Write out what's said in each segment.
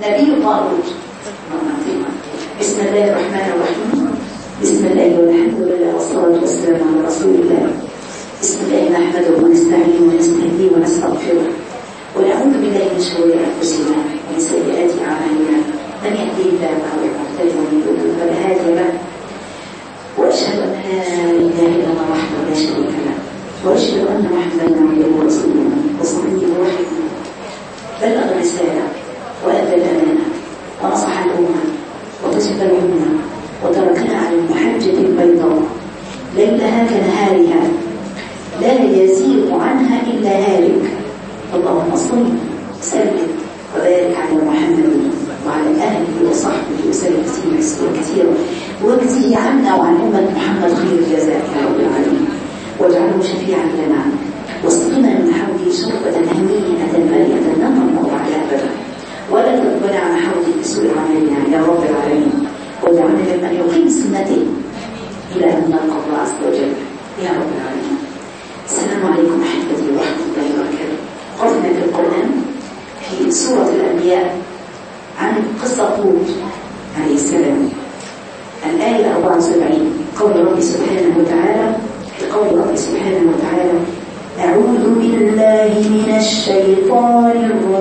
نبي طالوت بسم الله الرحمن الرحيم بسم الله والحمد لله والصلاة والسلام على رسول الله بسم الله نحمده ونستعينه ونستهديه ونستغفره ونعوذ بالله من شرور أنفسنا ومن سيئات أعمالنا من يهديه الله فهو المهتدي ومن يضلل فلا هادي له وأشهد أن لا إله إلا الله وحده لا شريك له وأشهد أن محمدا عبده ورسوله وصفيه وحده بلغ الرسالة وأدى الأمانة ونصح الأمة وكشف الأمة وتركنا على المحجة البيضاء ليلها كنهارها لا يزيغ عنها إلا هالك اللهم صل وسلم وبارك على محمد وعلى آله وصحبه وسلم تسليما كثيرا واجزه عنا وعن أمة محمد خير الجزاء يا رب العالمين واجعله شفيعا لنا واسقنا من حوله شربة هنيئة مريئة نمر الله على أبدا ولا تقبل عن حوله بسوء عملنا يا رب العالمين واجعلنا ممن يقيم سنته إلى أن نلقى الله عز وجل يا رب العالمين السلام عليكم أحبتي ورحمة الله وبركاته قرأنا في القرآن في سورة الأنبياء عن قصة هود عليه السلام الآية 74 قول ربي سبحانه وتعالى في قول ربي سبحانه وتعالى أعوذ بالله من الشيطان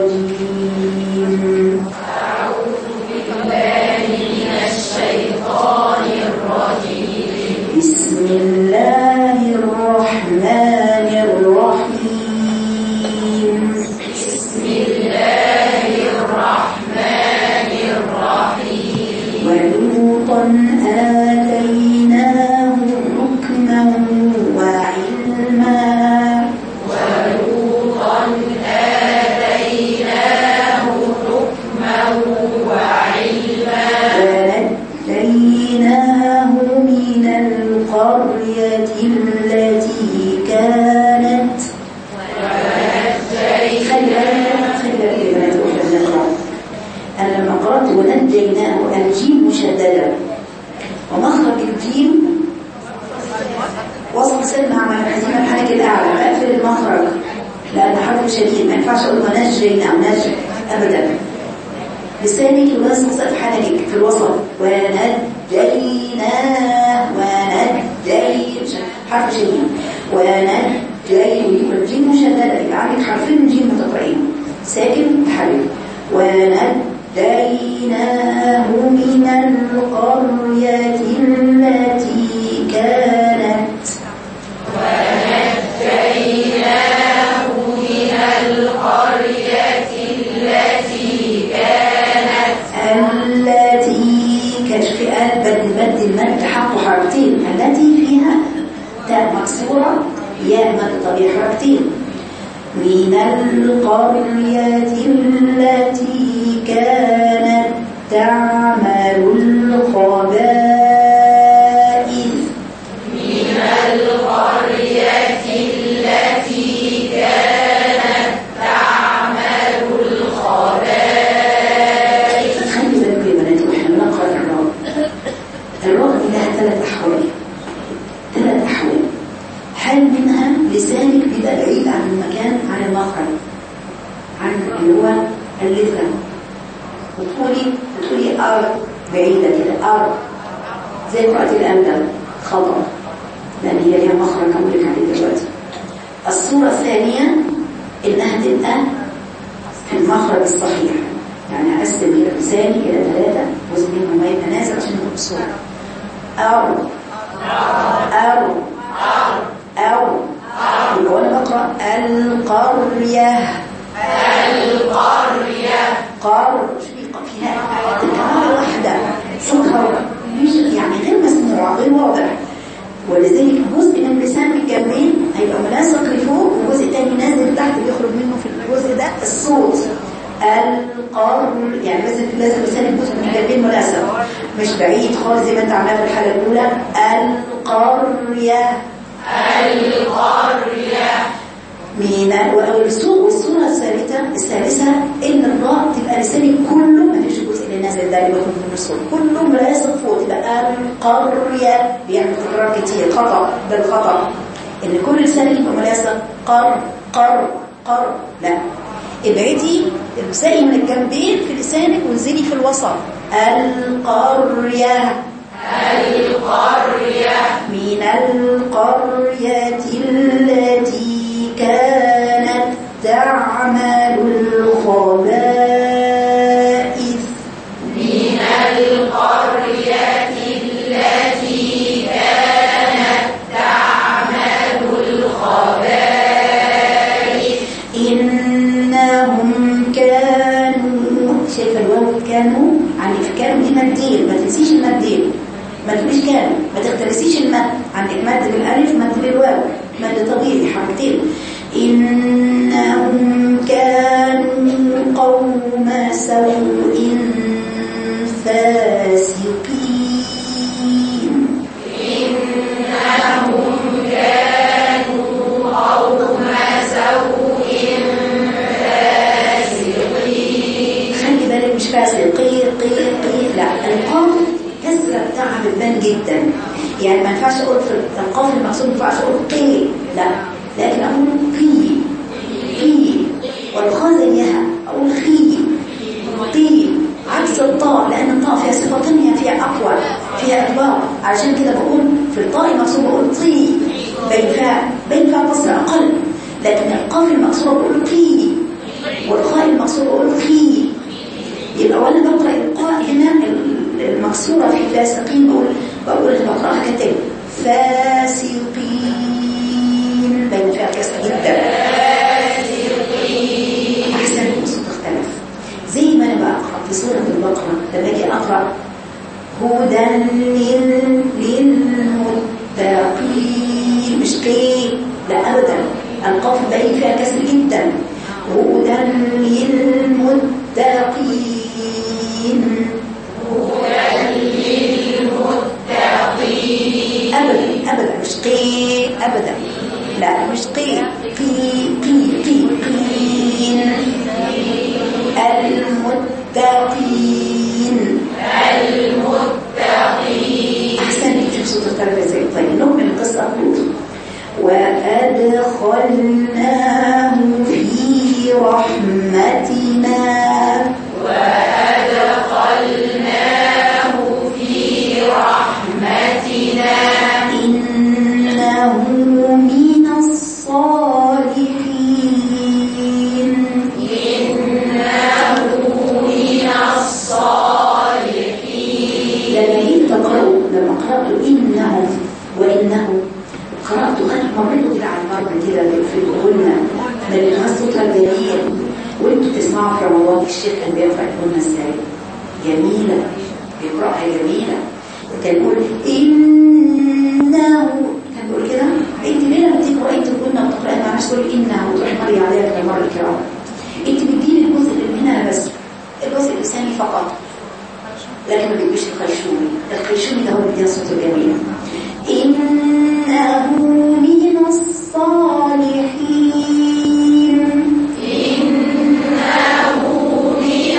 الرجيم أعوذ بالله من الشيطان الرجيم بسم الله الرحمن الرحيم بسم الله الرحمن الرحيم ولوطا آتيناه حكما وعلما ولوطا آتيناه حكما وعلما ونجيناه من القرية التي كانت خلي بالك خلي بالك يا بنات واحنا بنقرا انا لما قرات ونجيناه الجيم مشدده ومخرج الجيم وصل سلم مع الحزيمه الحنك الاعلى بقفل المخرج لان حرف شديد ما ينفعش اقول ونجيناه نجي ابدا لسانك يوازن سقف حنكك في الوسط ونجيناه ونجي حرف شديد ونجي والجيم مشددة يبقى عندك حرفين من جيم متقرئين ساكن متحرك ونجيناه من القرية التي كانت ونجيناه من القرية التي كانت التي كشف بد بد المد حق حركتين التي فيها تاء مكسورة ياء مد طبيعي حركتين من القرية التي كانت تعمل الخبائث من القرية التي كانت تعمل الخبائث خلي بالكم يا بناتي واحنا بنقرا الراء الراء دي لها ثلاث احوال ثلاث احوال حال منها لسانك بيبقى بعيد عن المكان عن المخرج عن اللي هو اللثه وتقولي بتقولي ار بعيده كده ار زي قراءه الامثل خطا لان هي ليها مخرج هقول لك عليه دلوقتي الصوره الثانيه انها تبقى في المخرج الصحيح يعني اقسم كده لساني الى ثلاثه جزء منهم ما يبقى نازل عشان يكون بصوره او او او يبقى وانا بقرا القريه القرية قار فيها تكرار واحده صوتها مش يعني غير مسموع غير واضح ولذلك جزء من لسان الجنبين هيبقى ملاصق لفوق وجزء تاني نازل تحت بيخرج منه في الجزء ده الصوت القر يعني لازم لازم لسان الجزء من الجنبين ملاصق مش بعيد خالص زي ما انت عملها في الحاله الاولى القريه القرية من والصورة والصورة الثالثة الثالثة إن الراء تبقى لسانك كله ما فيش جزء اللي نازل ده اللي بيخرج من الصوت كله ملاصق فوق تبقى القرية بيعمل تكرار كتير خطأ بالخطأ إن كل لسانك يبقى ملاصق قر قر قر لا ابعدي ابدأي من الجنبين في لسانك وانزلي في الوسط القرية القرية من القرية التي كانت تعمل الخبائث من القرية التي كانت تعمل الخبائث إنهم كانوا شايفة الواو كانوا عندك كانوا دي مادين ما تنسيش المادين ما تقوليش كانوا ما تختلسيش المد عندك مد بالألف مد بالواو مد طبيعي حركتين إنهم كانوا قوم سوء فاسقين إنهم كانوا قوم سوء فاسقين خلي بالك مش فاسق قير قير قير لا القاف كسرة بتاعها بتبان جدا يعني ما ينفعش اقول في القاف المقصود ما ينفعش اقول قي لا لكن اقول قي قي والخاء زيها اقول خي قي عكس الطاء لان الطاء فيها صفه ثانيه فيها اقوى فيها اطباق علشان كده بقول في الطاء المقصود بقول طي بين فيها بين فيها قصر اقل لكن القاف المقصود بقول قي والخاء المقصود بقول خي يبقى وانا بقرا القاء هنا المكسوره في فاسقين بقول بقول بقراها كتاب فاسقين بين فيها كسر جدا احسن الصوت اختلف زي ما انا بقرا في سوره البقره لما اجي اقرا هدى لل- للمتقين مش قي لا ابدا القاف باين فيها كسر جدا هدى للمتقين ابدا ابدا مش قي ابدا لا مش قي قي قي قي قين المتقين المتقين احسن شوف صوت الطرف ازاي طيب نكمل القصه اقول وادخلناه في رحمتنا وأدخلناه في رحمتنا انه من الصالحين إنه من الصالحين لما جيت تقرأوا لما قرأت إنهم وإنهم قرأت أنا مريت كده على المرة كده في الغنى من الصوت الجميل وانتوا تسمعوا في رمضان الشيخ كان بيرفع الغنى ازاي جميلة بيقرأها جميلة كان يقول إنه كان بيقول كده انت ليه لما تيجي قرأت الغنى وتقرأي معلش تقولي إنه وتروحي مري عليها كده مرة الكرام انت بتجيبي الجزء اللي من هنا بس الجزء اللساني فقط لكن ما بيجيش الخيشومي الخيشومي ده هو اللي بيدينا صوت الجميل إنه من الصالحين إنه من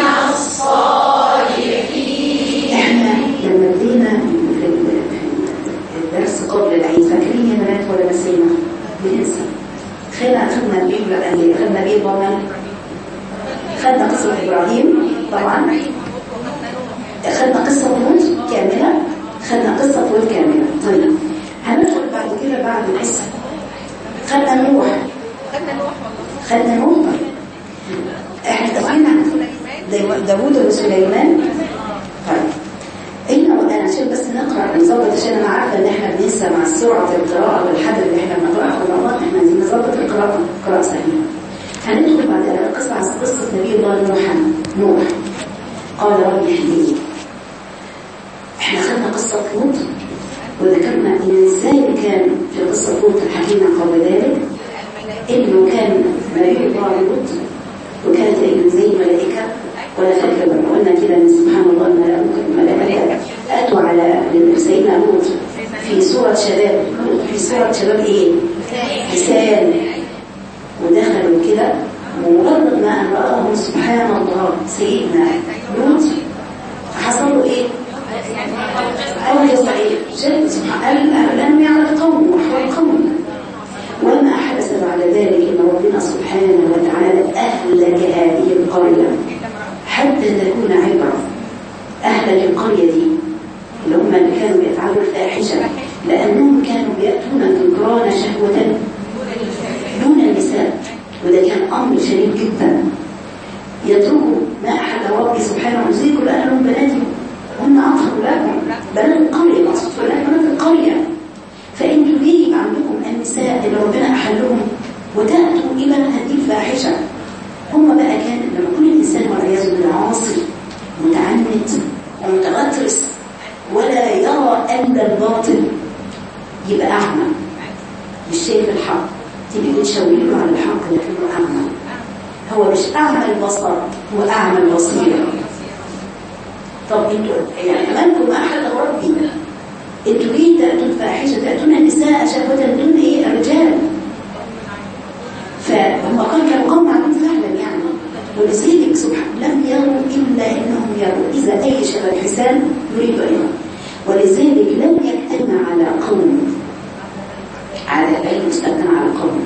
الصالحين احنا لما بدينا في ال- في الدرس قبل العيد فاكرين يا بنات ولا نسينا بننسى خدنا خدنا بيه ولا خدنا بيه ضمن خدنا قصة إبراهيم طبعا خدنا قصة هود كاملة خدنا قصة هود كاملة طيب هندخل بعد كده بعد القصة خدنا نوح خدنا نوح احنا اتفقنا داو- داوود وسليمان طيب هنا انا عشان بس نقرا نظبط عشان انا عارفه ان احنا بننسى مع سرعه القراءه والحدث اللي احنا بنقراه في رمضان احنا عايزين نظبط القراءه قراءه سليمه هندخل بعد كده قصه عن قصه نبي الله نوح نوح قال ربي اهدني احنا خدنا قصه لوط وذكرنا ان ازاي كان في قصه لوط الحكيمه قبل ذلك انه كان نبي الله لوط وكانت ايده زي الملائكه ولا فاكر لما قلنا كده ان سبحان الله الملائكه الملائكه اتوا على سيدنا لوط في صوره شباب في صوره شباب ايه؟ لسان ودخلوا كده ومجرد ما ان راهم سبحان الله سيدنا لوط حصل له ايه؟ أول يستعيد جد سبحانه قال لأنه يعرف قوم وأحوال قوم وما حدث بعد بعد ذلك ان ربنا سبحانه وتعالى اهلك هذه القريه حتى تكون عبره اهلك القريه دي اللي هم اللي كانوا يفعلوا الفاحشه لانهم كانوا ياتون ذكران شهوه دون النساء وده كان امر شديد جدا يتركوا ما احد ربي سبحانه ويزيكوا لانهم بناتهم هم اطهر لكم بنات القريه مقصود بنات بنات القريه فانتوا ليه يبقى عندكم النساء اللي ربنا احلهم وتاتوا الى هذه الفاحشه هم بقى كان لما يكون الانسان والعياذ بالله عاصي متعنت ومتغطرس ولا يرى الا الباطل يبقى اعمى مش شايف الحق تيجي تشاوري له على الحق لكنه اعمى هو مش اعمى البصر هو اعمى البصيره طب انتوا يعني مالكم ما احد ربي انتوا ليه تاتون الفاحشه تاتون النساء شهوه دون ايه الرجال فهم كانوا كانوا قوم عادين فعلا يعني ولذلك سبحان لم يروا الا انهم يروا اذا اي شبه الحسان يريد ان يروا ولذلك لم يجتمع على قوم على اي مستثنى على قوم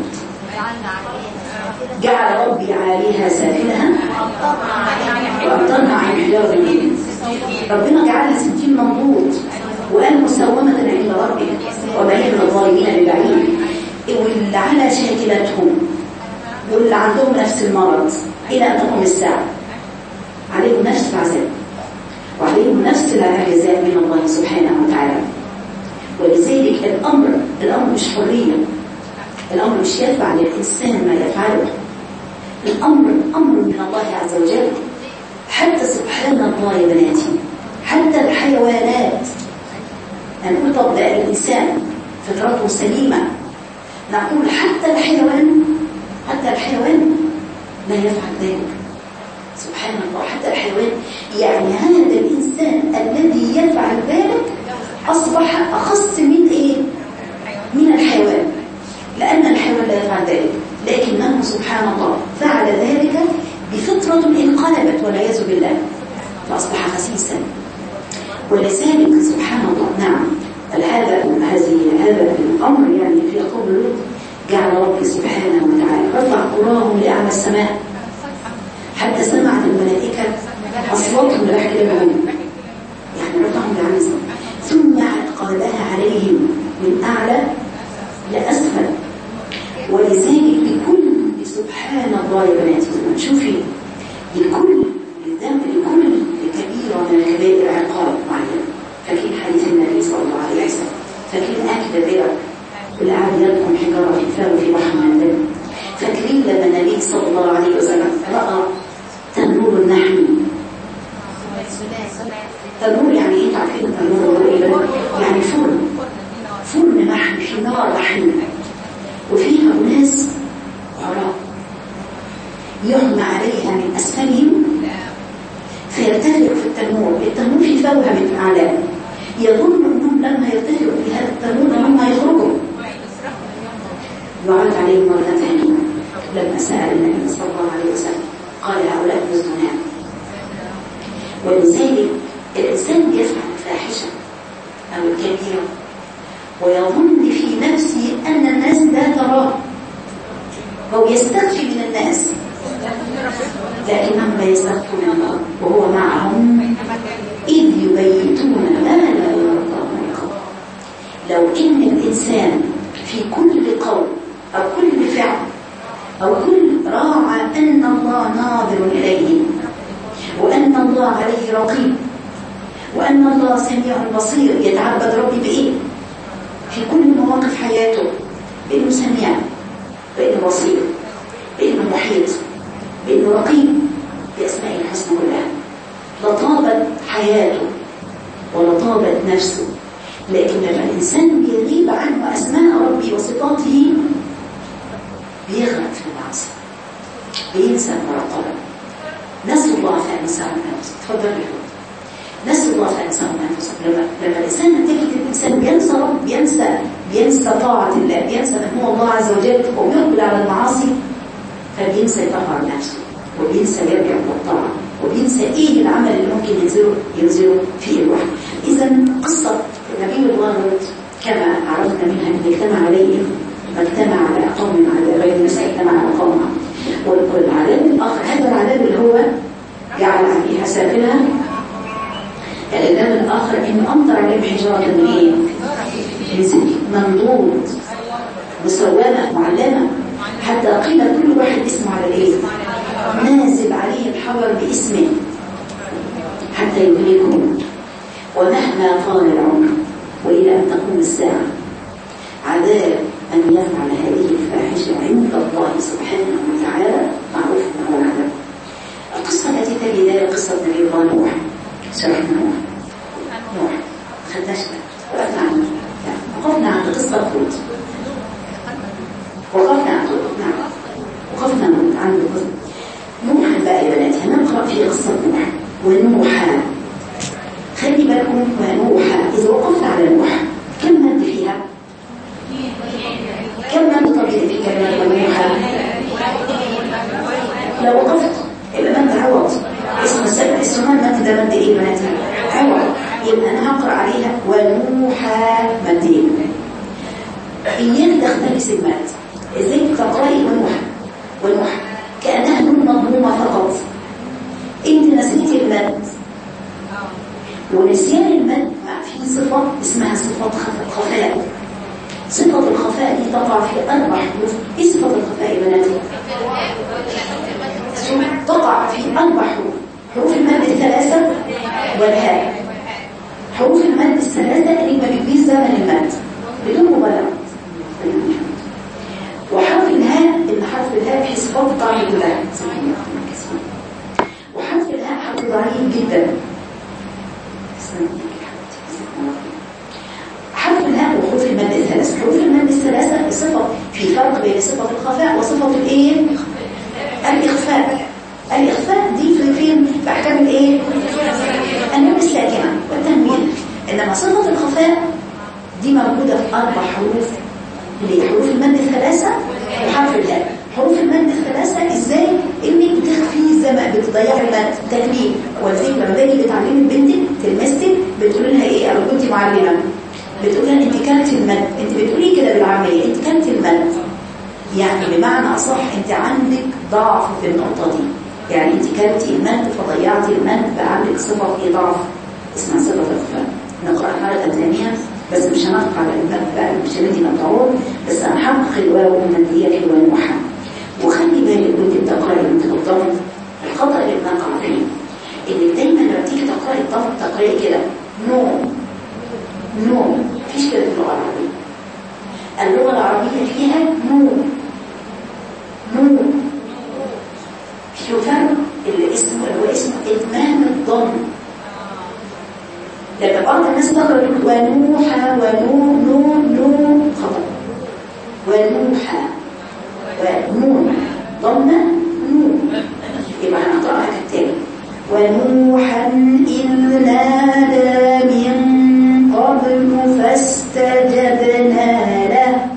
جعل ربي عليها سافلها وأمطرنا عن حجاب الإبل ربنا جعلها ستين منضود وقال مسومة عند ربك وما هي من الظالمين ببعيد واللي على شاكلتهم واللي عندهم نفس المرض إلى أن تقوم الساعة عليهم نفس العذاب وعليهم نفس الجزاء من الله سبحانه وتعالى ولذلك الأمر الأمر مش حرية الأمر مش يتبع للإنسان ما يفعله الأمر أمر من الله عز وجل حتى سبحان الله يا بناتي حتى الحيوانات نقول طب ده الإنسان فطرته سليمة نقول حتى الحيوان حتى الحيوان لا يفعل ذلك سبحان الله حتى الحيوان يعني هذا الإنسان الذي يفعل ذلك أصبح أخص من إيه؟ من الحيوان لأن الحيوان لا يفعل ذلك لكنه سبحان الله فعل ذلك بفطرة انقلبت والعياذ بالله فأصبح خسيسا ولذلك سبحان الله نعم هذا هذه هذا الأمر يعني في قوم لوط جعل ربي سبحانه وتعالى رفع قراهم لأعلى السماء حتى سمعت الملائكة أصواتهم لا يحكمون يعني رفعهم لأعلى السماء ثم قلبها عليهم من أعلى لأسفل ولذلك لكل سبحان الله يا بناتي شوفي لكل ذنب لكل كبيرة من الكبائر عقاب معين فاكرين حديث النبي صلى الله عليه وسلم فاكرين أكل الربا والعادياتكم حجارة في في بحر من الدم فاكرين لما النبي صلى الله عليه وسلم رأى تنور النحل تنور يعني ايه تعرفين التنور هو ايه يعني فرن فرن محن في نار محن وفيها أناس عراء يغمى عليها من أسفلهم فيرتفعوا في التنور التنور في فوهة من أعلام يظن أنهم لما يرتفعوا في هذا التنور هم يخرجوا وعرض عليهم مرة ثانية لما سأل النبي صلى الله عليه وسلم قال هؤلاء مزدنان ولذلك الإنسان يفعل الفاحشة أو الكبيرة ويظن في نفسه أن الناس لا تراه هو يستخفي من الناس لكنهم لا يستخفوا من الله وهو معهم إذ يبيتون ما لا يرضى من القول لو إن الإنسان في كل قول أو كل فعل أو كل راعى أن الله ناظر إليه وأن الله عليه رقيب وأن الله سميع بصير يتعبد ربي بإيه في كل مواقف حياته بأنه سميع بأنه بصير بأنه محيط بأنه رقيب بأسماء الحسنى كلها لطابت حياته ولطابت نفسه لكن لما الإنسان بيغيب عنه أسماء ربي وصفاته بيغرق في المعصية بينسى المراقبة نسوا الله فأنساهم أنفسهم تفضل يا نسوا الله فأنساهم أنفسهم لما, لما الإنسان تجد الإنسان بينسى رب بينسى بينسى طاعة الله بينسى من هو الله عز وجل ويقبل على المعاصي فبينسى يطهر نفسه وبينسى يرجع للطاعة وبينسى ايه العمل اللي ممكن ينزله ينزله في الوحي اذا قصة نبي الله لوط كما عرفنا منها ان اجتمع عليه ما اجتمع على قوم على غير الناس اجتمع على قوم والعذاب الآخر هذا العذاب اللي هو جعل فيها سافلها العذاب الآخر إنه أمطر عليهم حجارة من إيه؟ من سجن منضود مسومة معلمة حتى قيل كل واحد اسمه على الإيه؟ نازل عليه الحجر باسمه حتى يهلكهم ومهما طال العمر وإلى أن تقوم الساعة عذاب أن يفعل هذه الفاحشة عند الله سبحانه وتعالى معروف أنه عذاب القصة التي تلي ذلك قصة نبي الله نوح شرحنا نوح نوح خدناش وقفنا عنه وقفنا عند قصة هود وقفنا عند نعم وقفنا عند قصة نوح بقى يا بنات هنقرأ في قصة نوح ونوحا خلي بالكم ونوحا إذا وقفت على نوح كم مد فيها؟ كم مد طبيعي في كلمة ونوحا؟ لو وقفت يبقى مد عوض اسم السبب اسم مد ده مد ايه بناتي؟ عوض يبقى انا هقرا عليها ونوحا مدين اياك تختلس المد ازاي تقراي ونوحا ونوحا كانها نون مضمومه فقط انت نسيتي المد ونسيان المد في صفة اسمها صفة خفاء صفة الخفاء دي تقع في أربع حروف ايه صفة الخفاء يا بناتي؟ تقع في أربع حروف حروف المد الثلاثة والهاء حروف المد الثلاثة اللي ما بيجيش زمن المد بدون مبالغة وحرف الهاء اللي حرف الهاء في صفات ضعيف كلها وحرف الهاء حرف ضعيف جدا حرف الهاء وحروف المد الثلاثة حروف المد الثلاثة صفة في فرق بين صفة الخفاء وصفة الايه الإخفاء الإخفاء دي في فين في أحكام الايه النون الساكنة والتنوين إنما صفة الخفاء دي موجودة في أربع حروف اللي هي حروف المد الثلاثة وحرف الهاء حروف المد الثلاثة ازاي انك بتخفي زمان بتضيعي المد تكليف ولذلك لما باجي بتعلمي بنتك تلمستك بتقول لها ايه او كنت معلمه بتقول لها انت كلت المد انت بتقولي كده بالعاميه انت كلت المد يعني بمعنى اصح انت عندك ضعف في النقطه دي يعني انت كلتي المد فضيعتي المد بقى عندك صفه ايه ضعف اسمها صفه الخفاء نقرا مره ثانيه بس مش هنقف على المد بقى مش هندي نقطعون بس هنحقق الواو الماديه في والمحا وخلي بالك وانت بتقراي وانت بتضرب الخطا اللي بنقع فيه انك دايما لما تيجي تقراي الضغط تقراي كده نو نو مفيش كده في اللغه العربيه اللغه العربيه فيها نو نو شو فرق اللي اسمه اللي هو اسمه اتمام الضم لما بعض الناس تقرا يقول ونوحى ونو نو نو خطا ونوحى ونون ضمة نون يبقى هنقرأها كالتالي ونوحا إذ نادى من قبل فاستجبنا له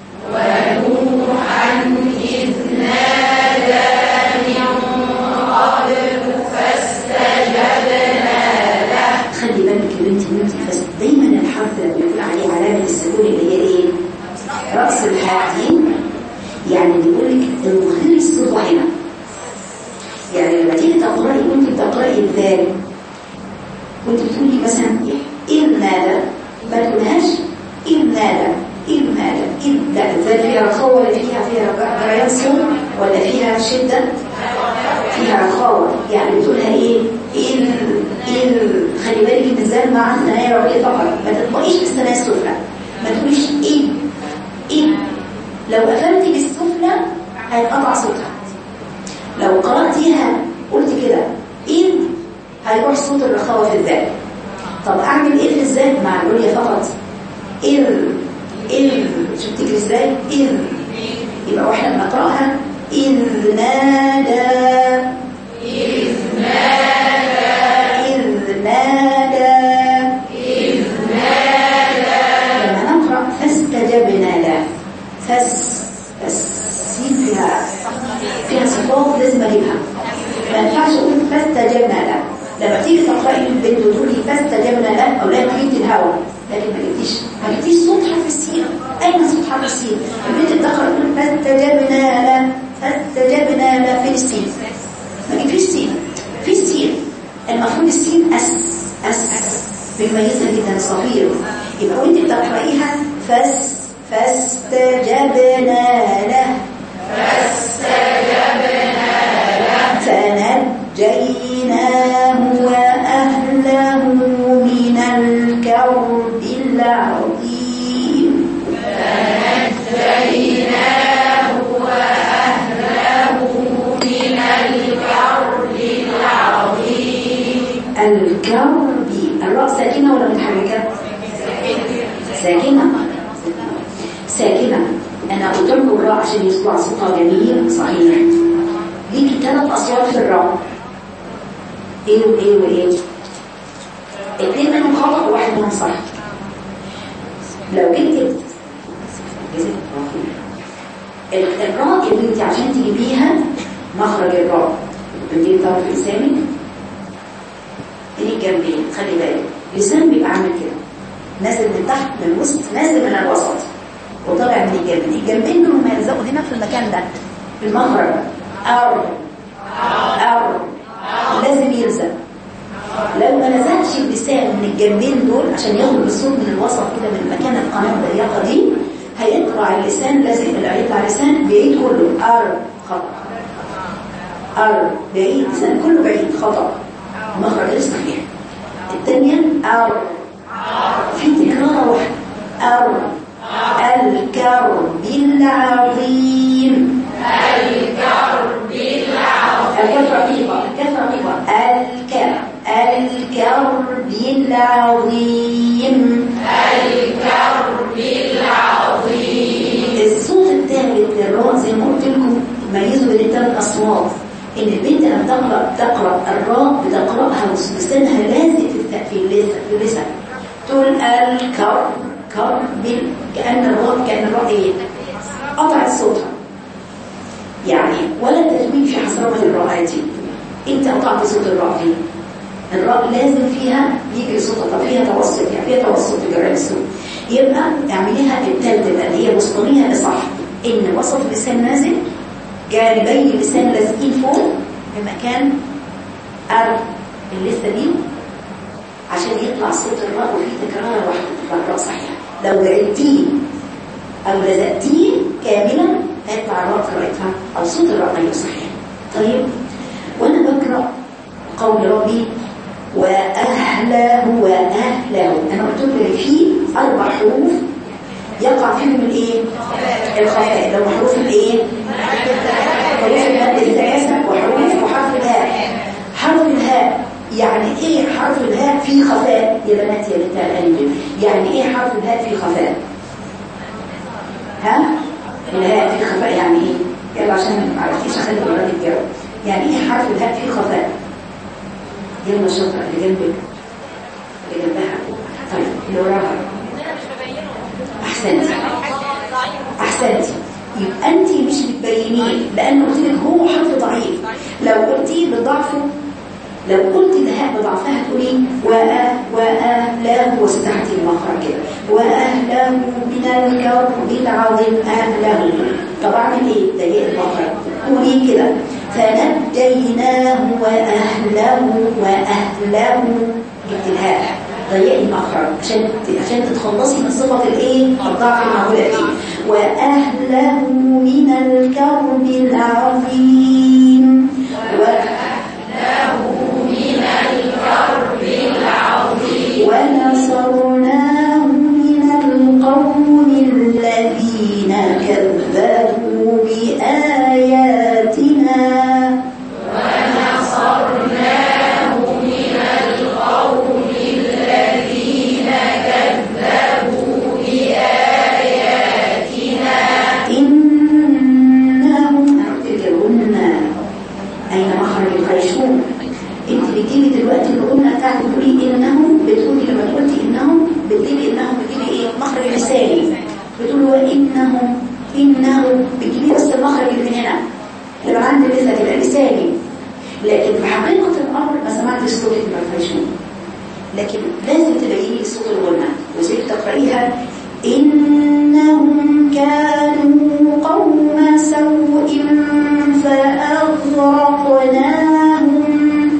ونوحا إذ نادى من قبل فاستجبنا له خلي بالك يا بنتي ان انت فاست دايما الحرف لما بيقول عليه علامه السكون اللي هي ايه؟ راس الحاء دي يعني بيقول لك انظري الصوره هنا يعني لما تيجي تقراي وانت بتقراي الذال وانت بتقولي مثلا ايه نادى ما تقولهاش ايه نادى ايه نادى ايه لا الذال فيها رخاوه ولا فيها فيها جريان صوت ولا فيها شده فيها رخاوه يعني بتقولها ايه ايه ايه خلي بالك ان الذال مع الثنايا العليا فقط ما تطبقيش بالثنايا السفلى ما تقوليش ايه ايه لو قفلتي بالسفلى هيتقطع صوتها لو قرأتيها قلت كده إن هيروح صوت الرخاوة في الذات طب أعمل إيه في الذات مع العليا فقط إذ إذ شفتك إزاي إذ يبقى واحنا بنقرأها إذ نادى إذ نادى إذ نادى إذ نادى لما نقرأ فاستجبنا له فس بس سين فيها فيها صفات لازم اجيبها ما ينفعش اقول فاستجبنا له لما تيجي تقراي البنت وتقولي فاستجبنا له او لا جبتي الهواء لكن ما جبتيش ما جبتيش صوت حرف السين اين صوت حرف السين البنت بتقرا تقول فاستجبنا له فاستجبنا له فين السين ما فيش سين في سين المفروض السين اس اس بنميزها جدا صغير يبقى وانت بتقرايها فاس فاستجبنا له فاستجبنا له فنجيناه وأهله من الكرب العظيم فنجيناه وأهله من الكرب العظيم الكرب الراء ساكنة ولا متحركة؟ ساكنة ساكنة أنا قلت لكم الراء عشان يطلع صوتها جميل صحيح ليكي ثلاث أصوات في الراء إيه وإيه وإيه؟ اتنين منهم خطأ وواحد منهم صح لو جبت ال- الراء اللي انت عشان تجيبيها مخرج الراء بتجيب طرف لسانك من الجنبين خلي بالك اللسان بيبقى عامل كده نازل من تحت من الوسط نازل من الوسط وطالع من الجنبين الجنبين دول ما يلزقوا هنا في المكان ده في المخرج أو أو لازم يلزق لو ما لزقش اللسان من الجنبين دول عشان ياخد الصوت من الوسط كده من مكان القناة الضيقة دي هيطلع اللسان لازم يطلع لسان بعيد كله أر خطأ أر بعيد لسان كله بعيد خطأ مخرج غير صحيح الثانية أر في تكرار واحد أر الكرب العظيم الكرب العظيم الكف رقيقة الكف رقيقة الك الكرب العظيم الكرب العظيم الصوت الثالث للراء زي ما قلت لكم ميزوا بين الثلاث اصوات ان البنت لما تقرا تقرا الراء بتقراها لسانها لازق في الت- في اللسان في اللسان تقول الكرب كرب كان الراء كان الراء ايه قطعت صوتها يعني ولا تجويد في حصرمه الراء دي انت قطعت صوت الراء دي الراء لازم فيها يجري صوتها طب فيها توسط يعني فيها توسط في جرى الصوت يبقى اعمليها التالتة بقى اللي هي وسطانية لصح ان وسط اللسان نازل جانبي اللسان لازقين فوق في مكان ار اللثه دي عشان يطلع صوت الراء وفي تكرار واحده تطلع الراء صحيحه لو بعدتيه او لزقتيه كاملا هيطلع الراء قراءتها او صوت الراء غير صحيح طيب وانا بقرا قول ربي واهله واهله انا قلت لك في اربع حروف يقع فيهم الايه الخفاء لو حروف الايه حروف المد الثلاثه وحروف وحرف الهاء حرف الهاء يعني ايه حرف الهاء في خفاء يا بنات يا بنات القلب يعني ايه حرف الهاء في خفاء ها الهاء في خفاء يعني ايه يلا عشان ما عرفتيش اخلي الولاد يتجاوب يعني ايه حرف الهاء في خفاء يلا شاطره اللي جنبك اللي جنبها طيب اللي وراها احسنتي احسنتي يبقى انت مش بتبينيه لان قلت لك هو حرف ضعيف لو قلتيه بضعفه لو قلت الهاء بضعفها تقولي وأه وأهله واستعتي المخرج كده وأهله من الكرب العظيم أهله طبعا ايه ده ايه المخرج قولي كده فنجيناه وأهله وأهله جبت الهاء ضيقي المخرج عشان عشان تتخلصي من صفة الايه الضعف المعمولة فيه وأهله من الكرب العظيم له من الكرب العظيم ونصرناه من القوم الذين كذبوا بآياتنا ونصرناه من القوم الذين كذبوا بآياتنا إنهم أعتذرن أين مخرج الخيشوم انت بتجيبي دلوقتي الغنة بتاعتك بتقولي إنهم بتقولي لما قلتي إنهم بتجيبي إنهم بتجيبي إيه مخرج لساني بتقولي وإنهم إنه بتجيبي بس المخرج اللي من هنا يبقى عندي لسه تبقى لساني لكن في حقيقة الأمر ما سمعتش صوتك ما الخيشوم لكن لازم تبيني صوت الغنة وزي تقرأيها إنهم كانوا قوم سوء فأغرقناهم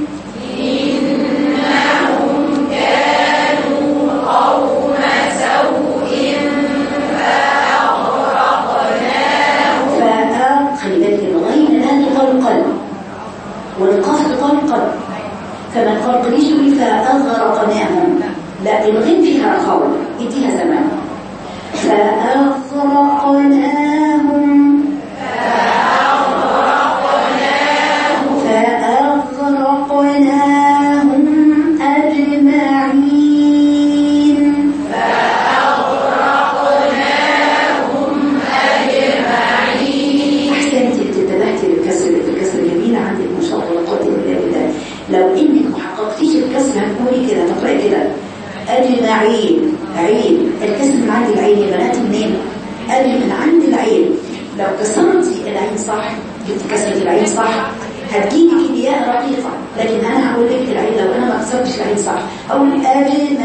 فأ خلي بالك الغين لا تقلقل والقاف تقلقل فما تقلقليش تقولي فأغرقناهم لا الغين فيها رخاوة اديها زمان فأغرقناهم فأغرقناهم أجمعين احسنتي انت انتبهتي للكسر الكسر جميله عندك ما شاء الله لا قوه الا بالله لو انك ما حققتيش الكسر هتقولي كده تقراي كده اجمعين عين الكسر من عند العين يا بنات منين اجي من عند العين لو كسرتي العين صح جبتي كسرة العين صح هتجيلك الياء رقيقة لكن انا هقول لك العين لو انا ما كسرتش العين صح اقول اجمعين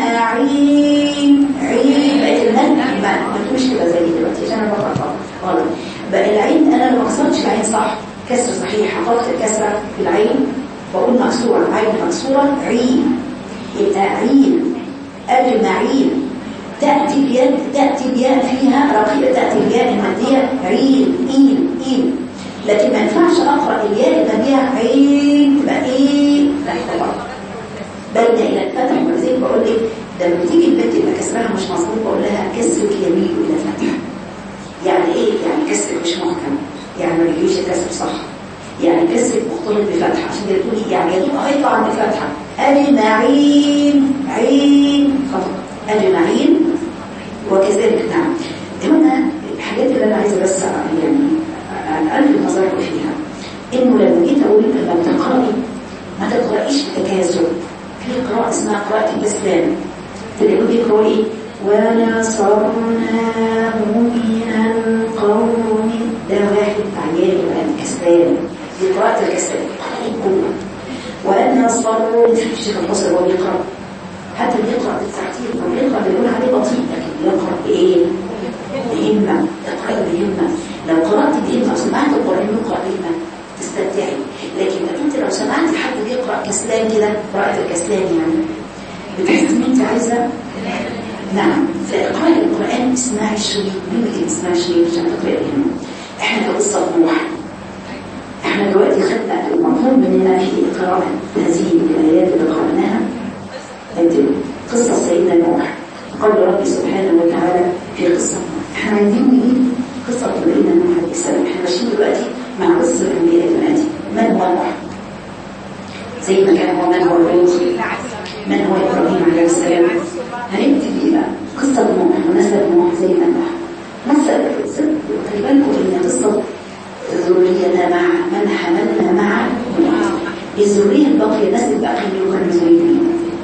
عين بقت المد ما ما تقولش كده زي دلوقتي عشان انا بقرا غلط بقى العين انا لو ما كسرتش العين صح كسر صحيح حققت الكسره في العين بقول مكسوره عين مكسوره عين يبقى عين اجمعين تأتي الياء تأتي الياء فيها رقيقة تأتي الياء المادية عين إين إين لكن ما ينفعش أقرأ الياء المادية عين تبقى إيه لا طبعا بين إلى الفتح ولذلك بقول لك لما بتيجي البنت يبقى كسرها مش مظبوط بقول لها كسرك يميل إلى فتح يعني إيه؟ يعني كسرك مش محكم يعني ما بيجيش الكسر صح يعني كسرك مختلط بفتحة عشان كده تقولي يعني يا دوب هيطلع عند الفتحة أجمعين عين خطأ أجمعين وكذلك نعم هنا الحاجات اللي أنا عايزة بس يعني ألفت نظركم فيها إنه لما جيت أقول لما بتقرأي ما تقرأيش بتكاسل في قراءة اسمها قراءة الإسلام تلاقوا بيقرأوا إيه ونصرناه من القوم ده واحد عيان وقال كسلان دي قراءة الكسلان قراءة القوة ونصروا في الشيخ البصري وهو بيقرأ حتى بيقرأ بالترتيب ما بيقرأ بيقول عليه بطيء لكن بيقرأ بإيه؟ بهمة اقرأ بهمة لو قرأت بهمة أو سمعت القرآن يقرأ بهمة تستمتعي لكن انت لو سمعت حد بيقرأ كسلان كده قراءة الكسلان يعني بتحس ان انت عايزة نعم فإقراء القرآن اسمعي الشريط ممكن تسمعي الشريط عشان تقرأي بهمة احنا في قصة نوح احنا دلوقتي خدنا المطلوب مننا في قراءة هذه الآيات اللي قرأناها قصة سيدنا نوح قال ربي سبحانه وتعالى في قصة احنا عايزين نجيب قصة سيدنا نوح عليه السلام احنا ماشيين دلوقتي مع قصة الأنبياء الآتي من هو نوح؟ زي ما كان هو من هو لوط من هو إبراهيم عليه السلام هنبتدي بقى قصة نوح ونسب نوح زي ما نوح نسب خلي بالكم إن قصة ذرية مع من حملنا مع الذرية الباقية الناس الباقية اللي كانوا مسؤولين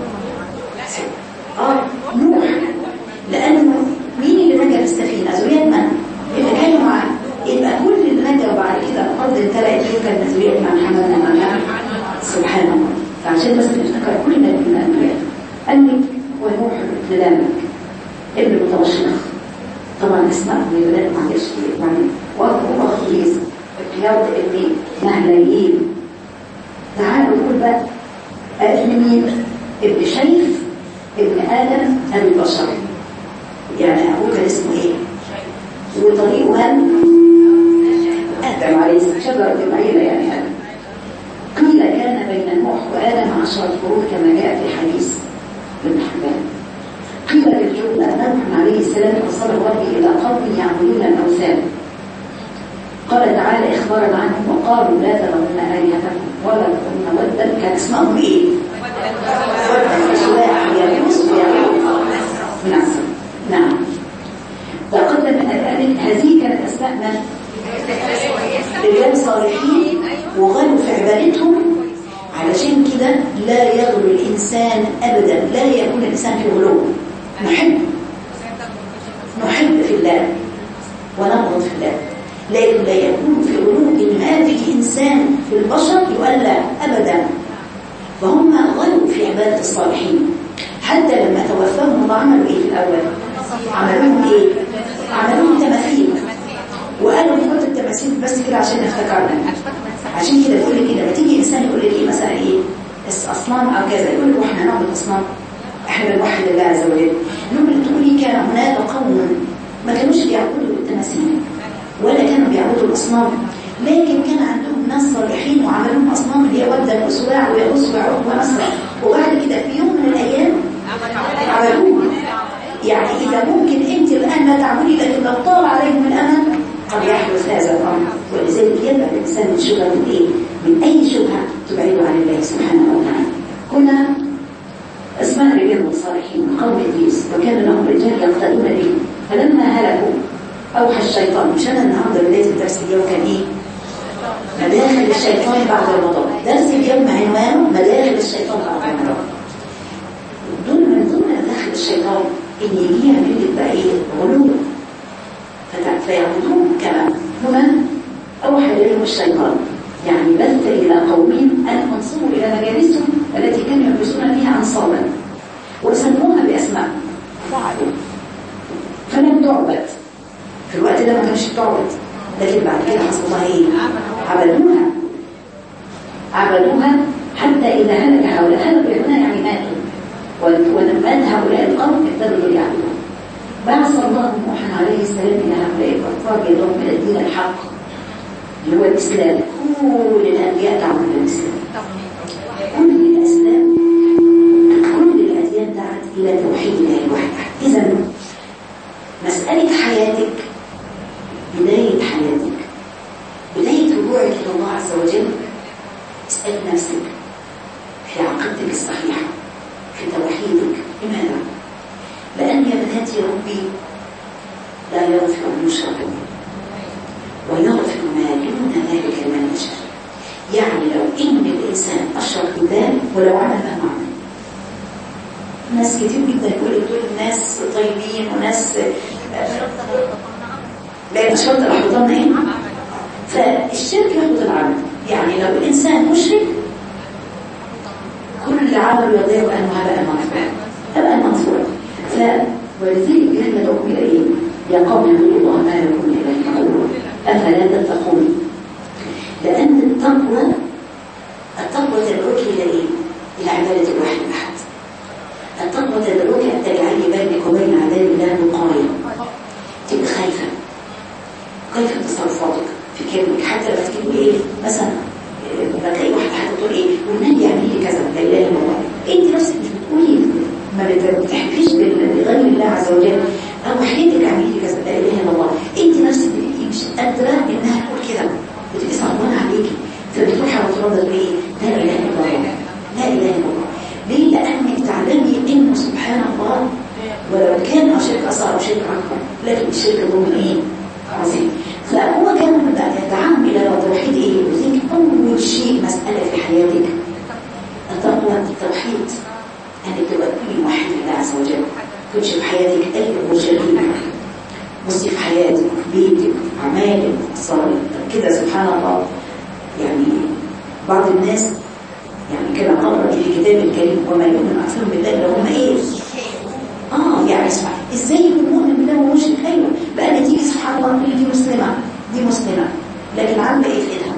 اه نوح لانه مين اللي نجا في السفينه ذريه من اللي كانوا معاه يبقى كل اللي نجا وبعد كده الارض امتلأت تلك ذريه من حملنا معها سبحان الله فعشان بس نفتكر كل نبي من الانبياء اني ونوح ابن لامك ابن متوشخ طبعا اسماء من بلاد معلش يعني واخو خليص القياده ابن مهليين تعالوا نقول بقى ابن مين ابن شيف ابن آدم أبي البشر يعني أبوه كان اسمه إيه وطريقه هل آدم عليه السلام شجرة المعيلة يعني آدم قيل كان بين نوح وآدم عشرة قرون كما جاء في حديث ابن حبان قيل في الجملة نوح عليه السلام وصل ربي إلى قوم يعبدون الأوثان قال تعالى إخبارا عنهم وقالوا لا ترون آلهتكم ولا ترون ودا كان اسمهم إيه؟ نعم نعم وقدم أن هذه كانت أسماء من؟ رجال صالحين وغلوا في عبادتهم علشان كده لا يغلو الإنسان أبدا لا يكون الإنسان في غلو نحب نحب في الله ونبغض في الله لكن لا يكون في غلو ما في إنسان في البشر يؤلى أبدا فهم غلوا في عبادة الصالحين حتى لما توفاهم الله عملوا ايه في الاول عملوهم ايه عملوهم تماثيل وقالوا نحط التماثيل بس كده عشان افتكرنا عشان كده تقول لك لما تيجي انسان يقول لك ايه مثلا ايه اصنام او كذا يقول لك واحنا نعبد اصنام احنا بنوحد الله عز وجل نقول تقولي كان هناك قوم ما كانوش بيعبدوا التماثيل ولا كانوا بيعبدوا الاصنام لكن كان عندهم ناس صالحين وعملوهم اصنام اللي هي ودا وسواع ويغوص ويعوق ونصر وبعد كده في يوم من الايام عملوها يعني اذا ممكن انت الان لا تعبدي لكن لو طال عليهم الامل قد يحدث هذا الامر ولذلك يبعد الانسان من شبهه من ايه؟ من اي شبهه تبعده عن الله سبحانه وتعالى هنا اسماء رجال الصالحين من قوم ابليس وكان لهم رجال يقتدون به فلما هلكوا اوحى الشيطان مش انا النهارده بدايه الدرس اليوم كان ايه؟ مداخل الشيطان بعد رمضان درس اليوم عنوانه مداخل الشيطان بعد رمضان دون من ضمن مداخل الشيطان ان يجي يعمل لك بقى ايه؟ غلو فيعبدون كما هنا اوحى اليهم الشيطان يعني بث الى قومهم ان انصبوا الى مجالسهم التي كانوا يلبسون فيها انصابا وسموها باسماء فعلوا فلم تعبد في الوقت ده ما كانش تعبد لكن بعد كده حصل لها ايه عبدوها عبدوها حتى اذا هلك هؤلاء هلك هنا يعني ماتوا ولما هؤلاء القوم ابتدوا يعبدون بعث الله نوحا عليه السلام الى هؤلاء الاطفال يدعوهم الى الدين الحق اللي هو الاسلام كل الانبياء دعوا الى الاسلام كل الاسلام كل الاديان دعت الى توحيد الله وحده اذا مساله حياتك بدايه حياتك بدايه رجوعك الى الله عز وجل اسال نفسك في عقيدتك الصحيحه في توحيدك لماذا لأن يا بناتي ربي لا يغفر أن يشرك به ويغفر ما دون ذلك لمن يشاء يعني لو إن الإنسان أشرك بالله ولو عمل ما عمل ناس كتير جدا يقول دول ناس طيبين وناس لا شرط الأحضان إيه؟ فالشرك ياخد العمل يعني لو الإنسان مشرك كل اللي عمله يضيع أنه هباء منفوع هباء منفوع ف ولذلك احنا ندعوكم الى ايه؟ يا قوم اعبدوا الله ما لكم من اله غيره افلا تتقون لان التقوى التقوى تدعوك الى ايه؟ الى عباده الواحد الاحد التقوى تدعوك ان تجعلي بينك وبين عذاب الله وقايه تبقى خايفه خايفه من تصرفاتك في كلمك حتى لما تكلمي ايه مثلا لما تلاقي واحده حتى تقول ايه والنبي يعمل لي كذا لا اله الا الله انت نفسك مش بتقولي ما بتحكيش لغير الله عز وجل او حياتك عمليه كذا لا اله الا الله انت نفسك مش قادره انها تقول كده بتبقي صعبانه عليكي فبتروحي على طول تقول ايه لا اله الا الله لا اله الا الله ليه لانك تعلمي انه سبحان الله ولو كان شرك اصغر او شرك اكبر لكن الشرك ضمن ايه عظيم فهو كان يدعم الى توحيد ايه وذلك اول شيء مساله في حياتك التقوى التوحيد أنك تبقي موحد لله عز وجل تكونش في حياتك أي أمور شريرة بصي في حياتك بيتك أعمالك صالح كده سبحان الله يعني بعض الناس يعني كما قرأ في كتاب الكريم وما يؤمن أكثر بالله إلا هم إيه آه يعني اسمع إزاي يكون مؤمن بالله ومشرك أيوه بقى تيجي سبحان الله تقول دي مسلمة دي مسلمة لكن عاملة إيه في إيدها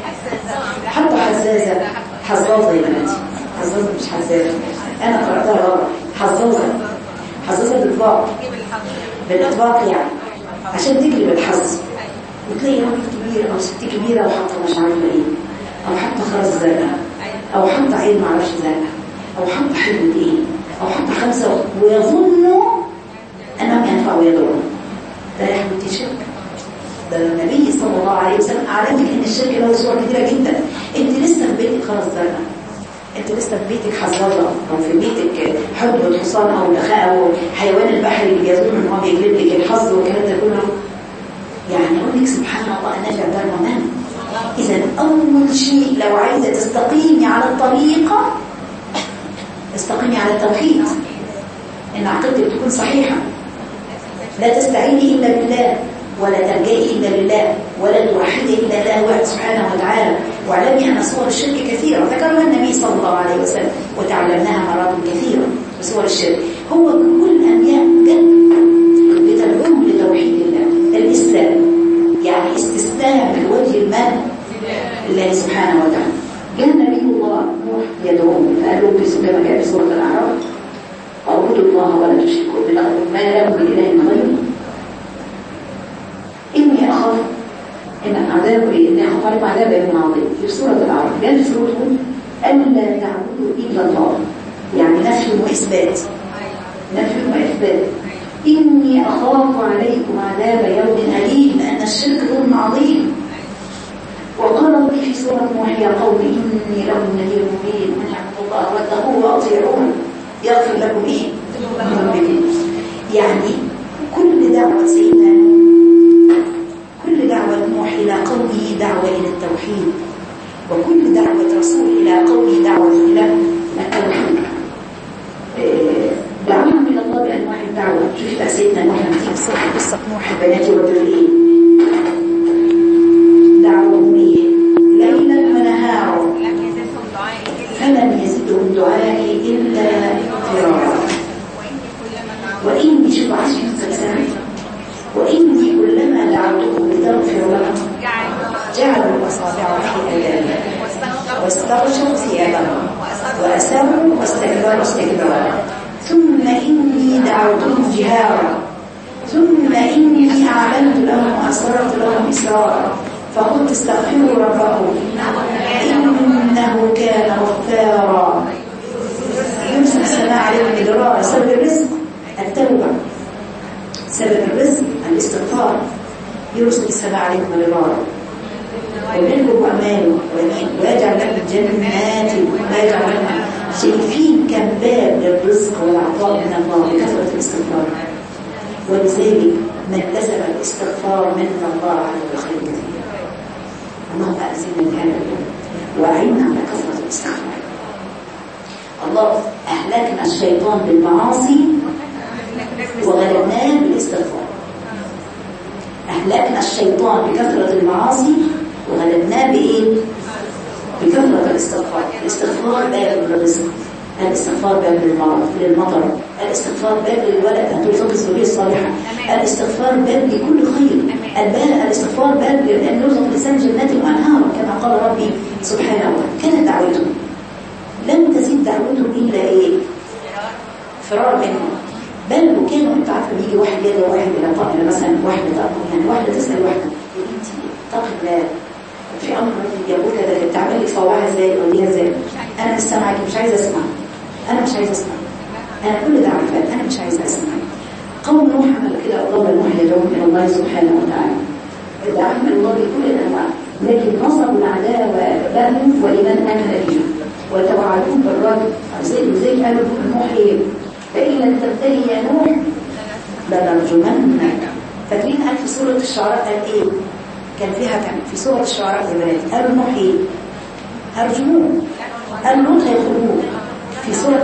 حتى حزازة حزازة يا بناتي حزازة مش حزازة انا قرأتها غلط حظوظة حظوظة بالاطباق بالاطباق يعني عشان تجري بالحظ وتلاقي راجل كبير او ست كبيرة وحاطة مش عارفة ايه او حاطة خرز زرقاء او حاطة عين معرفش زرقاء او حاطة حلوة ايه او حاطة خمسة ويظنوا انهم ينفعوا يدعون ده يا حبيبتي شرك ده النبي صلى الله عليه وسلم اعلمك ان الشرك له صور كتيرة جدا انت لسه في بيتك خرز زرقاء انت لسه في بيتك حظاظة او في بيتك حدبة حصان او نخاء او حيوان البحر اللي بيظن ان هو بيجلب لك الحظ والكلام ده كله يعني اقول لك سبحان الله النافع ده المنام اذا اول شيء لو عايزه تستقيمي على الطريقه استقيمي على التوحيد ان عقيدتك تكون صحيحه لا تستعيني الا بالله ولا تلجئي إلا لله ولا توحدي إلا الله سبحانه وتعالى واعلمي أن صور الشرك كثيرة ذكرها النبي صلى الله عليه وسلم وتعلمناها مرات كثيرة بصور الشرك هو كل الأنبياء جد واعبدوا الله ولا تشركوا به ما لكم من اله غيره اني اخاف ان عذاب اني اخاف عليكم عذاب يوم عظيم في سوره الاعراف جاءت في سوره هود الا تعبدوا الا الله يعني نفي واثبات نفي واثبات اني اخاف عليكم عذاب يوم اليم لان الشرك ظلم عظيم وقال ربي في سورة نوح يا قوم إني لكم نذير مبين أن اعبدوا الله واتقوه وأطيعون يغفر لكم إيه؟ ذنوبكم يعني كل دعوة سيدنا كل دعوة نوح إلى قومه دعوة إلى التوحيد وكل دعوة رسول إلى قومه دعوة إلى التوحيد دعوهم إلى الله بأنواع الدعوة شوف بقى سيدنا نوح لما تيجي قصة قصة نوح البنات والرجلين دعوهم إيه؟ ليلا ونهارا فلم يزدهم دعائي إلا فرارا وإني شوف عشان سلسلة وإني كلما دعوتهم لتغفر لهم جعلوا أصابع في آذانهم واستغشوا ثيابهم وأسروا واستكبروا استكبارا ثم إني دعوتهم جهارا ثم إني أعلنت لهم وأسررت لهم إسرارا فقلت استغفروا ربكم إنه كان غفارا يرسل السماء عليكم مدرارا سبب الرزق التوبة سبب الرزق الاستغفار يرسل السماء عليكم مدرارا ويملكم أماله ويجعل لكم جنات ويجعل لكم شايفين كم باب للرزق والعطاء من الله بكثرة الاستغفار ولذلك من لزم الاستغفار من الله على الخير كثير اللهم أعزنا بهذا وأعنا على كثرة الاستغفار الله أهلكنا الشيطان بالمعاصي وغلبناه بالاستغفار أهلكنا الشيطان بكثرة المعاصي وغلبناه بإيه؟ بكثرة الاستغفار الاستغفار باب للرزق الاستغفار باب للمطر الاستغفار باب للولد أن ترزق الزوجية الصالحة الاستغفار باب لكل خير البال الاستغفار باب لأن يرزق الإنسان جنات وأنهار كما قال ربي سبحانه كانت دعوته لم تزيد دعوته إلا إيه فرار منه بل وكانوا انت عارفه بيجي واحد يدعو واحد الى طائله مثلا واحده تقول يعني واحده تسال واحده يا بنتي اتقي الله في امر يقول كده بتعملي تصوعها ازاي تقوليها ازاي انا مش سامعك مش عايزه اسمع انا مش عايزه اسمع انا كل ده عارفاه انا مش عايزه اسمع قوم نوح عمل كده الله نوح يدعوهم الى الله سبحانه وتعالى دعاهم الى الله بكل الانواع لكن نصبوا العداوه لهم وايمان امن بهم وتوعدوهم بالرد زي زي قالوا نوح ايه فإن لم تبتلي يا نوح لنرجمنك فاكرين قال في سورة الشعراء قال ايه كان فيها كان في سورة الشعراء يا بنات قالوا نوح ايه أرجموه قال لوط هيخرجوه في سورة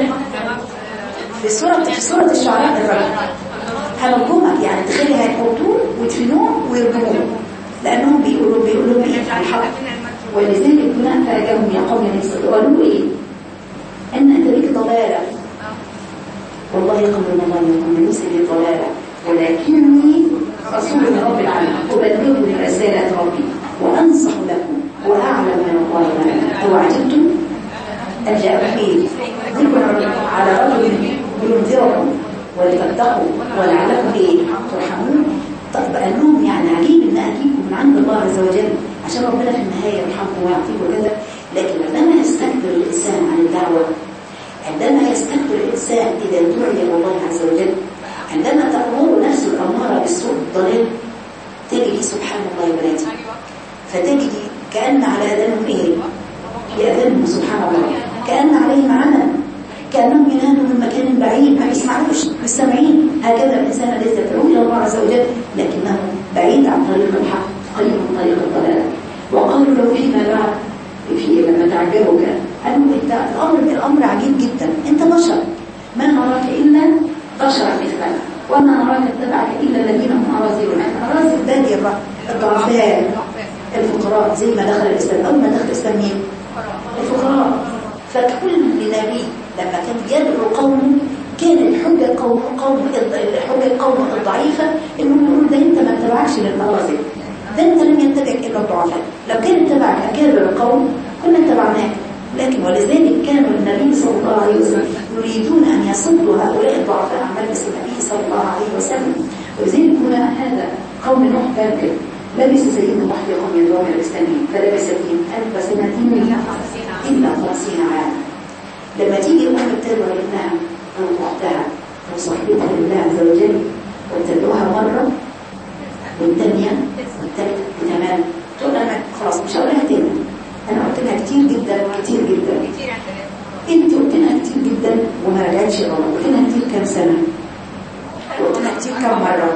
في سورة في سورة الشعراء الرجل هنرجمك يعني تخيلي هيحطوه ويدفنوه ويرجموه لأنهم بيقولوا بيقولوا ايه الحق ولذلك هناك فأجاهم يا قوم قالوا ايه ان انت بك ضلاله والله قبل الله يكون ليس لي ضلاله ولكني رسول من رب العالمين أبلغ من رسالة ربي وأنصح لكم وأعلم من الله ما أوعجبتم أن جاءكم إيه؟ ذكر على رجل لينذركم ولتتقوا ولعلكم إيه؟ ترحمون طب قال لهم يعني عجيب إن أجيبكم من عند الله عز وجل عشان ربنا في النهاية يرحمكم ويعطيكم وكذا لكن لما يستكبر الإنسان عن الدعوة عندما يستكبر الإنسان إذا دعي إلى الله عز وجل عندما تأمر نفسه الأمارة بالسوء الضلال تجدي سبحان الله يا بناتي فتجدي كأن على أذانهم إيه؟ يأذنهم سبحان الله كأن عليهم عمل كأنهم ينادوا من مكان بعيد ما بيسمعوش مش سامعين هكذا الإنسان الذي يدعو إلى الله عز وجل لكنه بعيد عن طريق الحق قريب من طريق الضلال وقالوا له فيما بعد في لما تعجبوا كان قالوا انت الامر الامر عجيب جدا انت بشر ما نراك الا بشرا مثلنا وما نراك اتبعك الا الذين هم اراذلنا اراذل بادي الضعفاء الفقراء زي ما دخل الاسلام اول ما دخل الاسلام مين الفقراء فكل نبي لما كان يدعو قومه كان الحجة قوم قوم الحجة قوم الضعيفة انهم يقولوا ده انت ما اتبعكش للمراذل ده انت لم يتبعك الا الضعفاء لو كان اتبعك اكابر القوم كنا اتبعناك لكن ولذلك كان النبي صلى الله عليه وسلم يريدون أن يصدوا هؤلاء الضعفاء عن مجلس النبي صلى الله عليه وسلم ولذلك هنا هذا قوم نوح كان كده لبس سيدنا نوح في قوم يدعون إلى الإسلام فلبس فيهم ألف سنة إلا خمسين عاما لما تيجي أم تدعو ابنها أو أختها أو صاحبتها لله عز وجل وتدعوها مرة والثانية والثالثة وتمام تقول أنا خلاص مش هقولها تاني أنا قلت لها كتير جدا كتير جدا أنت قلت لها كتير جدا وما رجعتش غلط قلت لها كتير كام سنة قلت لها كتير كام مرة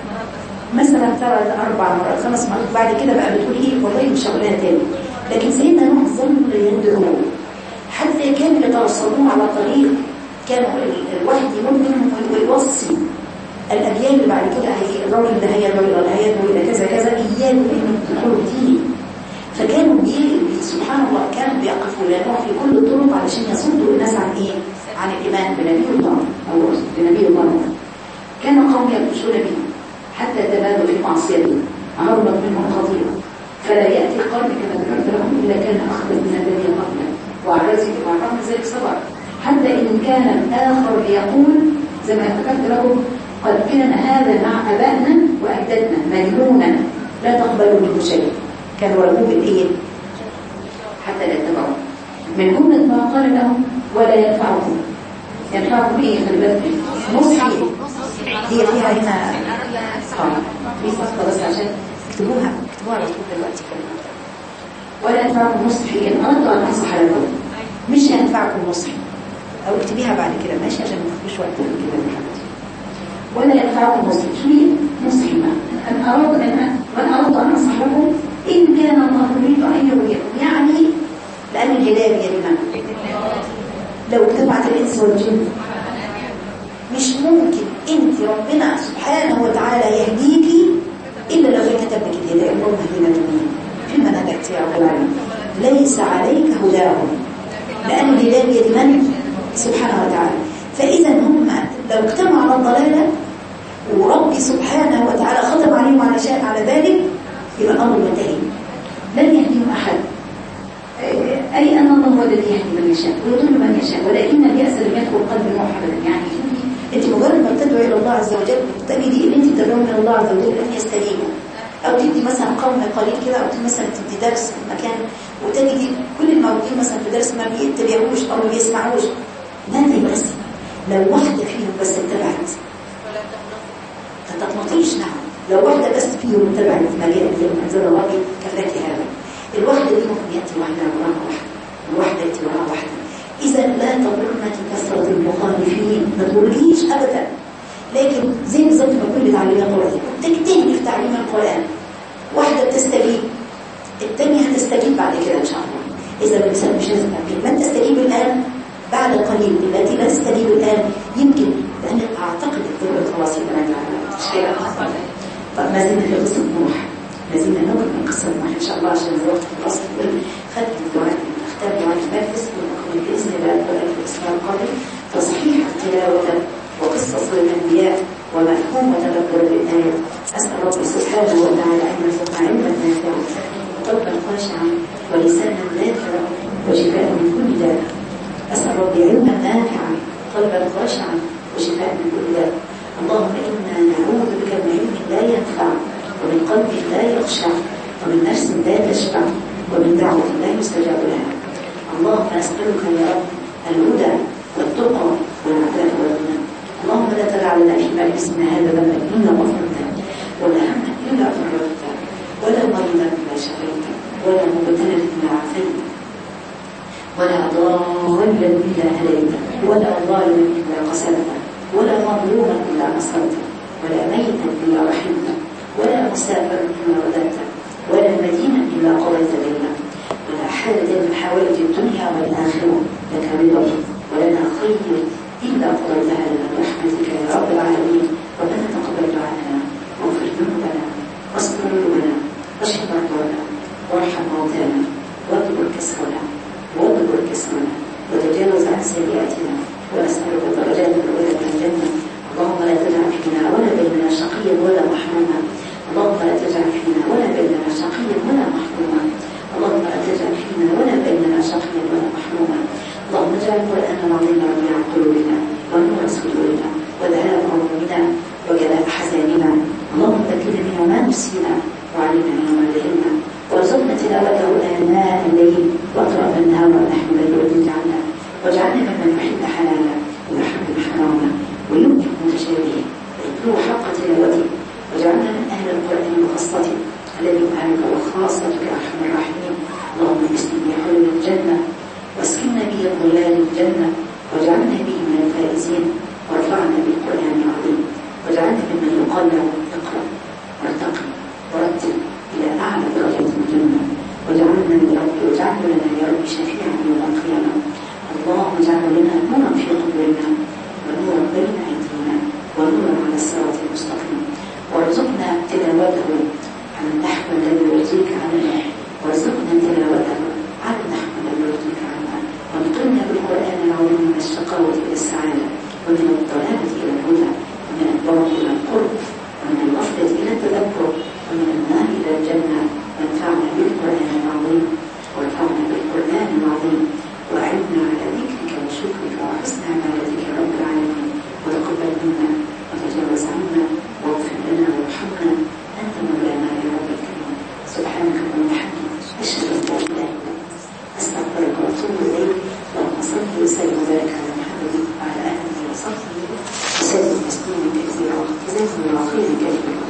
مثلا ثلاث أربع مرات خمس مرات بعد كده بقى بتقول إيه والله مش هقولها تاني لكن سيدنا نوح ظل يدعوه حتى كانوا يتوصلون على طريق كان الواحد يمر منهم ويوصي الأجيال اللي بعد كده هي الراجل ده هيدعو إلى هيدعو إلى كذا كذا إياكم إنهم تدخلوا ديني فكانوا بي سبحان الله كانوا بيقفوا لنوح في كل الطرق علشان يصدوا الناس عن إيه؟ عن الإيمان بنبي الله أو بنبي الله كان قوم يبطشون به حتى تبادوا في معصيته عرضت منهم خطيئة فلا يأتي القرن كما ذكرت لكم إلا كان أخذ من الذي قبله وعرزك وعرض ذلك صبر حتى إن كان الآخر يقول زي ما ذكرت لكم قد كان هذا مع أبائنا وأجدادنا مجنونا لا تقبلوا منه شيء كان ورغوب الإيه حتى لا يتبعوا من جملة ما قال لهم ولا ينفعكم ينفعكم إيه خلي بالك نصحي هي فيها هنا اه في فصلة بس عشان اكتبوها اكتبوها على طول دلوقتي كلمة ولا ينفعكم نصحي إن أردت أن أنصح لكم مش ينفعكم نصحي أو اكتبيها بعد كده ماشي عشان ما تاخدوش وقت كده من حد ولا ينفعكم نصحي شو هي نصحي ما أن أراد أن من أردت أن أنصح لكم إن كان الله يريد أن يغويكم يعني لأن الهداية بيد من لو اجتمعت الإنس والجن مش ممكن انت ربنا سبحانه وتعالى يهديكي إلا لو كتب لك الهداية اللهم اهدنا جميعا فيما نجأت يا رب العالمين ليس عليك هداهم لأن الهداية بيد من سبحانه وتعالى فإذا هم لو اجتمعوا على الضلالة وربي سبحانه وتعالى ختم عليهم على شيء على ذلك يبقى الأمر منتهي لن يهديهم أحد أي أن الله هو الذي يهدي من يشاء ويضل من يشاء ولكن اليأس لم يدخل قلب نوح أبدا يعني انت مجرد ما بتدعو الى الله عز وجل تجدي ان انت تدعو من الله عز وجل ان يستجيبوا او تدي مثلا قوم قليل كده او تدي مثلا تدي درس في مكان وتجدي كل الموجودين مثلا في درس ما بيتبعوش او ما بيسمعوش نادي بس لو واحده فيهم بس اتبعت تتقنطيش نعم لو واحده بس فيهم اتبعت مجال اللي انزل الله كفاك هذا الواحده دي ممكن ياتي واحده وراها واحده الواحده ياتي وراها واحده إذا لا تضرنك كثرة المخالفين ما تقوليش أبدا لكن زي بالظبط ما كل تعليم القرآن تجتهدي في تعليم القرآن واحدة بتستجيب الثانية هتستجيب بعد كده إن شاء الله إذا الإنسان مش لازم تعمل من تستجيب الآن بعد قليل التي لا تستجيب الآن يمكن لأن أعتقد الدول خلاص يبقى مش كده طب ما زلنا في قصة نوح ما زلنا نكمل من قصة نوح إن شاء الله عشان الوقت في الأصل خدت الدعاء نختار دعاء المنفس ونكمل بإذن الله الدعاء في الأسبوع القادم تصحيح تلاوة وقصص الأنبياء ومفهوم وتدبر الآية أسأل رب سبحانه وتعالى أن يرزقنا علما نافعا وقلبا خاشعا ولسانا ذاكرا وشفاء من كل داء أسأل ربي علما نافعا قلبا خاشعا وشفاء من كل داء اللهم إنا نعوذ بك من علم لا ينفع ومن قلب لا يخشع ومن نفس لا تشبع ومن دعوة لا يستجاب لها اللهم أسألك يا رب الهدى والتقى والعفاف والغنى اللهم لا تدع لنا في مجلسنا هذا ذنبا إلا غفرته ولا هما إلا فرجته ولا مريضا إلا شفيته ولا مبتلا إلا عافيته ولا ضالا إلا هديته ولا ظالما إلا قسمته ولا مظلوما إلا نصرته ولا ميتا إلا رحمته ولا مسافرا إلا رددته ولا مدينا إلا قضيت بينه ولا حاجة من حوائج الدنيا والآخرة لك رضا ولنا خير إلا قضيتها لنا برحمتك يا رب العالمين ربنا تقبل دعاءنا واغفر ذنوبنا واستر قلوبنا واشف مرضانا وارحم موتانا واكبر كسرنا واكبر كسرنا وتجاوز عن سيئاتنا ونسألك درجات الأولى من الجنة اللهم لا تجعل فينا ولا بيننا شقيا ولا محروما اللهم لا تجعل فينا ولا بيننا شقيا ولا محروما اللهم لا تجعل فينا ولا بيننا شقيا ولا محروما نتلوه حق تلاوته واجعلنا من أهل القرآن وخاصته الذي أهلك وخاصتك أرحم الراحمين اللهم اسلم بحلول الجنة واسكننا به ظلال الجنة واجعلنا به من الفائزين وارفعنا بالقرآن العظيم واجعلنا ممن يقال له اقرأ وارتقي ورتل إلى أعلى درجات الجنة واجعلنا يا رب واجعل لنا يا رب شفيعا يوم القيامة اللهم اجعل لنا نورا في قبورنا ونورا بين أيدينا ونورا على الصراط المستقيم وارزقنا تلاوته على النحو الذي يرضيك عنا وارزقنا تلاوته على النحو الذي يرضيك عنا وانقلنا بالقرآن العظيم من الشقاوة إلى السعادة ومن الضلالة إلى الهدى ومن البعد إلى القرب ومن الغفلة إلى التذكر ومن النار إلى الجنة وانفعنا بالقرآن العظيم وارفعنا بالقرآن العظيم وأعنا على ذكرك وشكرك وحسن عبادتك يا رب العالمين وتقبل منا وتجاوز عنا واغفر لنا وارحمنا أنت مولانا يا رب الكريم سبحانك اللهم وبحمدك أشهد أن لا إله إلا أنت أستغفرك وأتوب إليك اللهم صل وسلم وبارك على محمد وعلى آله وصحبه وسلم تسليما كثيرا جزاكم الله خيرا كثيرا